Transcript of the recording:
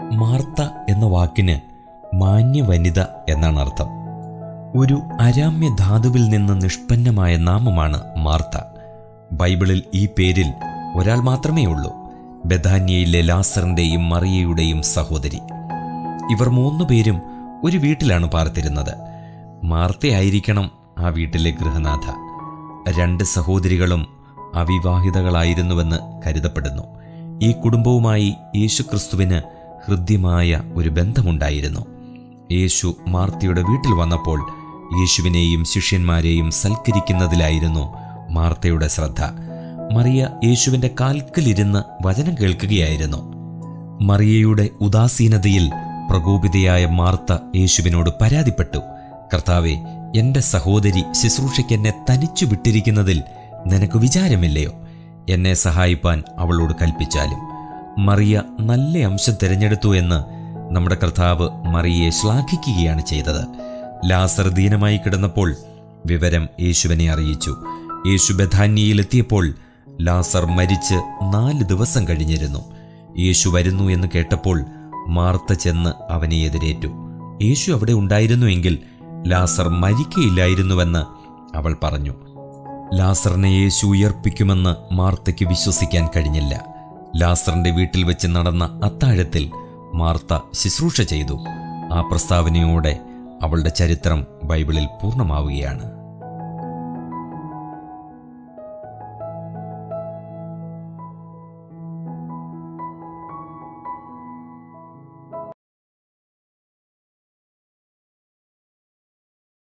Martha എന്ന വാക്കിന് മാന്യ വനിത എന്നാണ് അർത്ഥം ഒരു അരാമ്യ ധാതുവിൽ നിന്ന് നിഷ്പന്നമായ നാമമാണ് മാർത്ത ബൈബിളിൽ ഈ പേരിൽ ഒരാൾ മാത്രമേ ഉള്ളൂ ബഥാന്യയിലെ ലാസറിന്റെയും മറിയയുടെയും സഹോദരി ഇവർ മൂന്നു പേരും ഒരു വീട്ടിലാണ് പാർത്തിരുന്നത് മാർത്തയായിരിക്കണം ആ വീട്ടിലെ ഗൃഹനാഥ രണ്ട് സഹോദരികളും അവിവാഹിതകളായിരുന്നുവെന്ന് കരുതപ്പെടുന്നു ഈ കുടുംബവുമായി യേശുക്രിസ്തുവിന് ഹൃദ്യമായ ഒരു ബന്ധമുണ്ടായിരുന്നു യേശു മാർത്തയുടെ വീട്ടിൽ വന്നപ്പോൾ യേശുവിനെയും ശിഷ്യന്മാരെയും സൽക്കരിക്കുന്നതിലായിരുന്നു മാർത്തയുടെ ശ്രദ്ധ മറിയ യേശുവിന്റെ കാൽക്കലിരുന്ന് വചനം കേൾക്കുകയായിരുന്നു മറിയയുടെ ഉദാസീനതയിൽ പ്രകോപിതയായ മാർത്ത യേശുവിനോട് പരാതിപ്പെട്ടു കർത്താവെ എന്റെ സഹോദരി ശുശ്രൂഷയ്ക്ക് എന്നെ തനിച്ചു വിട്ടിരിക്കുന്നതിൽ നിനക്ക് വിചാരമില്ലയോ എന്നെ സഹായിപ്പാൻ അവളോട് കൽപ്പിച്ചാലും മറിയ നല്ല അംശം തിരഞ്ഞെടുത്തു എന്ന് നമ്മുടെ കർത്താവ് മറിയയെ ശ്ലാഘിക്കുകയാണ് ചെയ്തത് ലാസർ ദീനമായി കിടന്നപ്പോൾ വിവരം യേശുവിനെ അറിയിച്ചു യേശു ബഥാന്യയിലെത്തിയപ്പോൾ ലാസർ മരിച്ച് നാല് ദിവസം കഴിഞ്ഞിരുന്നു യേശു വരുന്നു എന്ന് കേട്ടപ്പോൾ മാർത്ത ചെന്ന് അവനെ എതിരേറ്റു യേശു അവിടെ ഉണ്ടായിരുന്നുവെങ്കിൽ ലാസർ മരിക്കയില്ലായിരുന്നുവെന്ന് അവൾ പറഞ്ഞു ലാസറിനെ യേശു ഉയർപ്പിക്കുമെന്ന് മാർത്തയ്ക്ക് വിശ്വസിക്കാൻ കഴിഞ്ഞില്ല ലാസറിന്റെ വീട്ടിൽ വെച്ച് നടന്ന അത്താഴത്തിൽ മാർത്ത ശുശ്രൂഷ ചെയ്തു ആ പ്രസ്താവനയോടെ അവളുടെ ചരിത്രം ബൈബിളിൽ പൂർണ്ണമാവുകയാണ്